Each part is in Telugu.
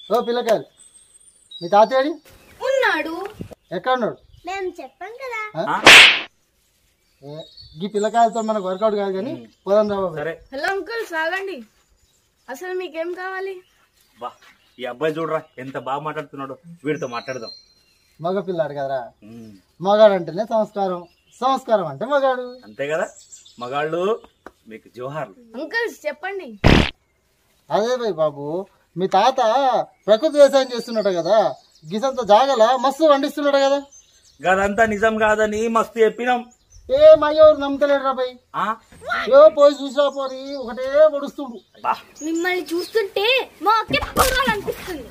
ఓ పిల్లకాయలు మీ తాతయ్యడి ఉన్నాడు ఎక్కడ ఉన్నాడు మేము చెప్పాం కదా ఆ? ఏ, ఈ పిల్లకాయలతో మనకు వర్కౌట్ కాదు కానీ పోదాం రా బాబు సరే హలో అంకుల్ సాగండి అసలు మీకేం కావాలి బా ఈ అబ్బాయి చూడరా ఎంత బాగా మాట్లాడుతున్నాడు వీడితో మాట్లాడదాం మగ పిల్లాడు కదరా ఉమ్, మగాడు అంటేనే సంస్కారం సంస్కారం అంటే మగాడు అంతే కదా మగాళ్ళు మీకు జోహార్లు అంకుల్ చెప్పండి అదే భయ్ బాబు మీ తాత ప్రకృతి వ్యవసాయం చేస్తున్నాడు కదా గిసంత జాగల మస్తు వండిస్తున్నాడు కదా గదంతా నిజం కాదని మస్తు చెప్పినాం ఏ మయ్యవరు నమ్మతలేడు రా భయ్ ఆ? ఏ పోయి చూసా పోరి ఒకటే పొడుస్తుండు బా మిమ్మల్ని చూస్తుంటే మా అక్క చూడాలనిపిస్తుంది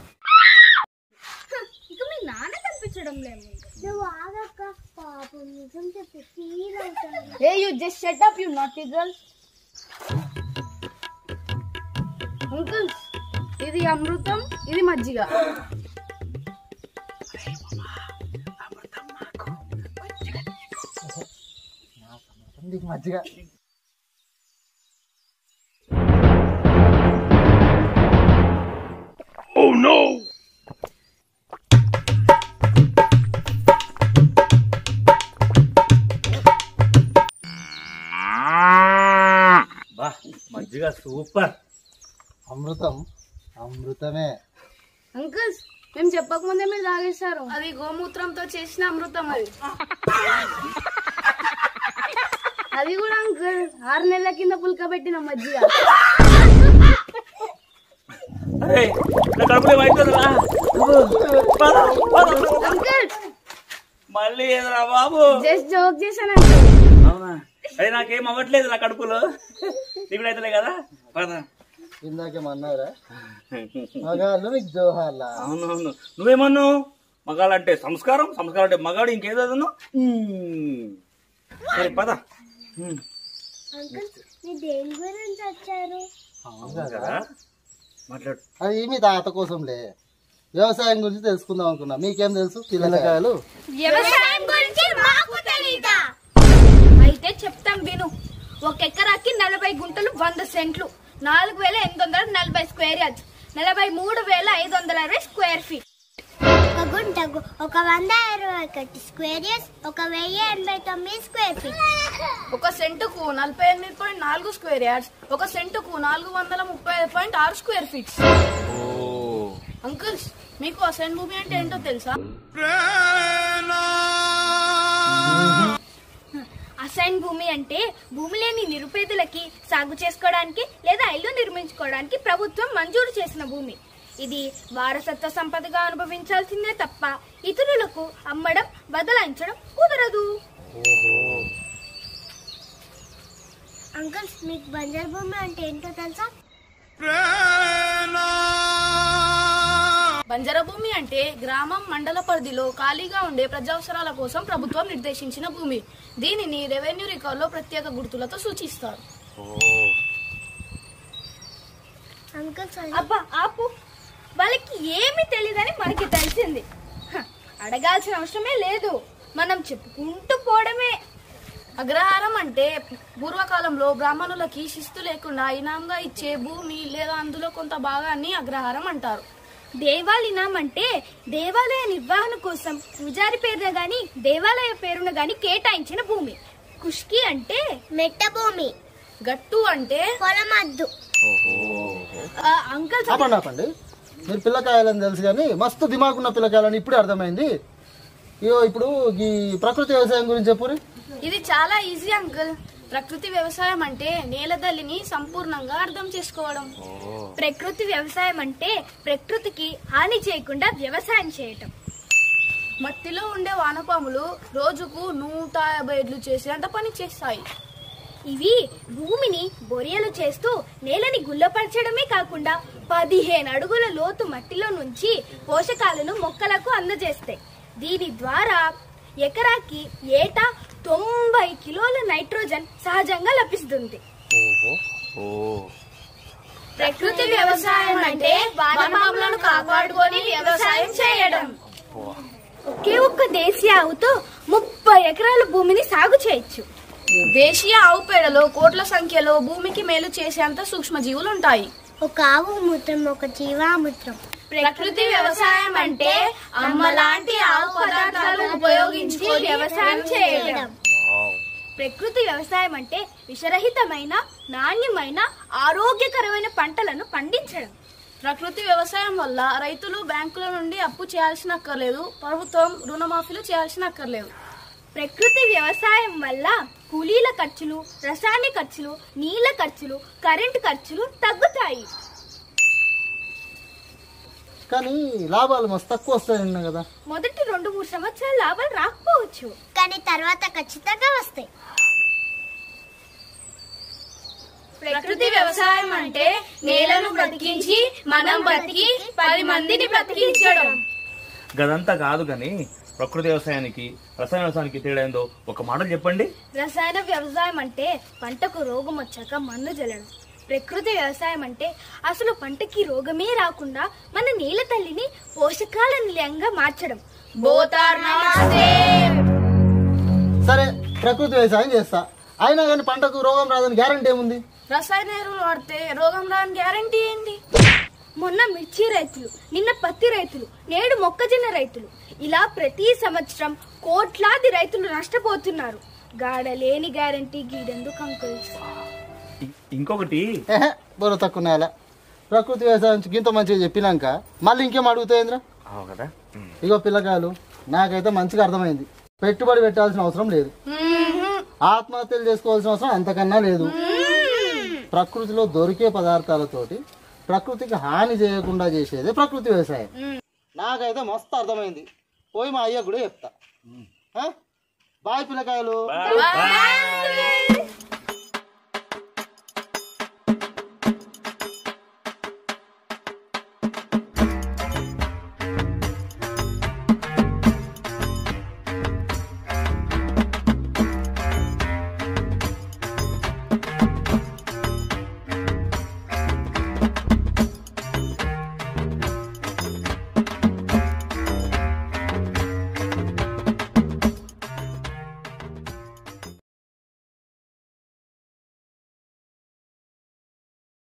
ఇక మీ నాన్న కనిపించడం లేదు ఏ you just shut up you naughty girl uncle ఇది అమృతం ఇది మజ్జిగ నీకు మంచిగా బా మజ్జిగ సూపర్ అమృతం అమృతమే అంకుల్స్ మేము చెప్పకముందే మీరు తాగేశారు అది గోమూత్రంతో చేసిన అమృతం అది అది కూడా అంకుల్ ఆరు నెలల కింద పుల్కబెట్టిన మజ్జిగ అరే నా కడుపులో అవుతుందిరా అంకుల్ మళ్ళీ ఏదిరా బాబు జస్ట్ జోక్ చేశాను అంకుల్ అవునా అరే నాకేం అవ్వట్లేదు నా కడుపులో నీకు అయితే కదా పద ఇందాకేమన్నారా మగాళ్ళు మీకు జోహార్లా అవునవును నువ్వేమన్నావు మగాళ్ళంటే సంస్కారం సంస్కారం అంటే మగాడు ఇంకేదో సరే పద ఉమ్. దేని గురించి వచ్చారు అవును కదా మాట్లాడు అది మీ తాత కోసంలే వ్యవసాయం గురించి తెలుసుకుందాం అనుకున్నా మీకేం తెలుసు పిల్లకాయలు వ్యవసాయం గురించి మాకు తెలీదా అయితే చెప్తాం విను ఒక ఎకరాకి నలభై గుంటలు వంద సెంట్లు నాలుగు వేల ఎనిమిది వందల నలభై స్క్వేర్ యార్డ్స్ నలభై మూడు వేల ఐదు వందల అరవై స్క్వేర్ ఫీట్ ఒక గుంటకు ఒక వంద ఇరవై ఒకటి స్క్వేర్ ఇయర్స్ ఒక వెయ్యి ఎనభై తొమ్మిది స్క్వేర్ ఫీట్ ఒక సెంటుకు నలభై ఎనిమిది పాయింట్ నాలుగు స్క్వేర్ యార్డ్స్ ఒక సెంటుకు నాలుగు వందల ముప్పై ఐదు పాయింట్ ఆరు స్క్వేర్ ఫీట్స్ అంకుల్స్ మీకు అసైన్ భూమి అంటే ఏంటో తెలుసా అసైన్ భూమి అంటే భూమి లేని నిరుపేదలకి సాగు చేసుకోవడానికి లేదా ఇల్లు నిర్మించుకోవడానికి ప్రభుత్వం మంజూరు చేసిన భూమి ఇది వారసత్వ సంపదగా అనుభవించాల్సిందే తప్ప ఇతరులకు అమ్మడం బదలాయించడం కుదరదు అంకుల్స్ మీకు బంజర్ భూమి అంటే ఏంటో తెలుసా బంజర భూమి అంటే గ్రామం మండల పరిధిలో ఖాళీగా ఉండే ప్రజావసరాల కోసం ప్రభుత్వం నిర్దేశించిన భూమి దీనిని రెవెన్యూ రికార్డులో ప్రత్యేక గుర్తులతో సూచిస్తారు అంకుల్స్ అబ్బా ఆపు వాళ్ళకి ఏమి తెలియదని మనకి తెలిసింది హ, అడగాల్సిన అవసరమే లేదు మనం చెప్పుకుంటూ పోవడమే అగ్రహారం అంటే పూర్వకాలంలో బ్రాహ్మణులకి శిస్తు లేకుండా ఇనాంగా ఇచ్చే భూమి లేదా అందులో కొంత భాగాన్ని అగ్రహారం అంటారు దేవాలినాం అంటే దేవాలయ నిర్వహణ కోసం పూజారి పేరున గాని దేవాలయ పేరున గాని కేటాయించిన భూమి కుష్కి అంటే మెట్ట భూమి గట్టు అంటే పొలమద్దు ఆ, అంకల్ ఆపండి ఆపండి మీరు పిల్లకాయలని తెలుసు కానీ మస్తు దిమాగ్ ఉన్న పిల్లకాయలని ఇప్పుడే అర్థమైంది ఇగో ఇప్పుడు ఈ ప్రకృతి వ్యవసాయం గురించి చెప్పురి ఇది చాలా ఈజీ అంకుల్ ప్రకృతి వ్యవసాయం అంటే నేల తల్లిని సంపూర్ణంగా అర్థం చేసుకోవడం ప్రకృతి వ్యవసాయం అంటే ప్రకృతికి హాని చేయకుండా వ్యవసాయం చేయటం మట్టిలో ఉండే వానపాములు రోజుకు నూట యాభై ఏళ్ళు చేసేంత పని చేస్తాయి ఇవి భూమిని బొరియలు చేస్తూ నేలని గుల్లపరచడమే కాకుండా పదిహేను అడుగుల లోతు మట్టిలో నుంచి పోషకాలను మొక్కలకు అందజేస్తాయి దీని ద్వారా ఎకరాకి ఏటా తొంభై కిలోల నైట్రోజన్ సహజంగా లభిస్తుంది ప్రకృతి వ్యవసాయం అంటే వానపాములను కాపాడుకొని వ్యవసాయం చేయడం ఒకే ఒక్క దేశీయ ఆవుతో ముప్పై ఎకరాల భూమిని సాగు చేయొచ్చు దేశీయ ఆవు పేడలో కోట్ల సంఖ్యలో భూమికి మేలు చేసేంత సూక్ష్మజీవులు ఉంటాయి ఒక ఆవు మూత్రం ఒక జీవామూత్రం ప్రకృతి వ్యవసాయం అంటే అమ్మ లాంటి ఆవు పదార్థాలను ఉపయోగించి వ్యవసాయం చేయడం ప్రకృతి వ్యవసాయం అంటే విషరహితమైన నాణ్యమైన ఆరోగ్యకరమైన పంటలను పండించడం ప్రకృతి వ్యవసాయం వల్ల రైతులు బ్యాంకుల నుండి అప్పు చేయాల్సిన అక్కర్లేదు ప్రభుత్వం రుణమాఫీలు చేయాల్సిన అక్కర్లేదు ప్రకృతి వ్యవసాయం వల్ల కూలీల ఖర్చులు రసాయన ఖర్చులు నీళ్ల ఖర్చులు కరెంటు ఖర్చులు తగ్గుతాయి కానీ లాభాలు మస్తు తక్కువ వస్తాయన్నా కదా మొదటి రెండు మూడు సంవత్సరాల లాభాలు రాకపోవచ్చు కానీ తర్వాత ఖచ్చితంగా వస్తాయి ప్రకృతి వ్యవసాయం అంటే నేలను బ్రతికించి మనం బ్రతికి పది మందిని బ్రతికించడం గదంతా కాదు కానీ ప్రకృతి వ్యవసాయానికి రసాయన వ్యవసాయానికి తేడా ఏందో ఒక మాట చెప్పండి రసాయన వ్యవసాయం అంటే పంటకు రోగం వచ్చాక మందు జల్లడం ప్రకృతి వ్యవసాయం అంటే అసలు పంటకి రోగమే రాకుండా మన నేల తల్లిని పోషకాల నిలయంగా మార్చడం బోతార్ నమస్తే సరే ప్రకృతి వ్యవసాయం చేస్తా అయినా కానీ పంటకు రోగం రాదని గ్యారంటీ ఏముంది రసాయన ఎరువులు వాడితే రోగం రాని గ్యారంటీ ఏంటి మొన్న మిర్చి రైతులు నిన్న పత్తి రైతులు నేడు మొక్కజొన్న రైతులు ఇలా ప్రతి సంవత్సరం కోట్లాది రైతులు నష్టపోతున్నారు గాడలేని గ్యారంటీ గీడెందుకు అంకుల్స్ ఇ- ఇంకొకటి ఏహే బుర్ర తక్కువ నేల ప్రకృతి వ్యవసాయం ఇంత మంచిగా చెప్పినాక మళ్ళీ ఇంకేం అడుగుతాయింద్రా అవు కదా ఉమ్. ఇగో పిల్లకాయలు నాకైతే మంచిగా అర్థమైంది పెట్టుబడి పెట్టాల్సిన అవసరం లేదు ఆత్మహత్యలు చేసుకోవాల్సిన అవసరం అంతకన్నా లేదు ప్రకృతిలో దొరికే పదార్థాలతోటి ప్రకృతికి హాని చేయకుండా చేసేదే ప్రకృతి వ్యవసాయం నాకైతే మస్తు అర్థమైంది పోయి మా అయ్య కూడా చెప్తా ఆ? బాయ్ పిల్లకాయలు బాయ్.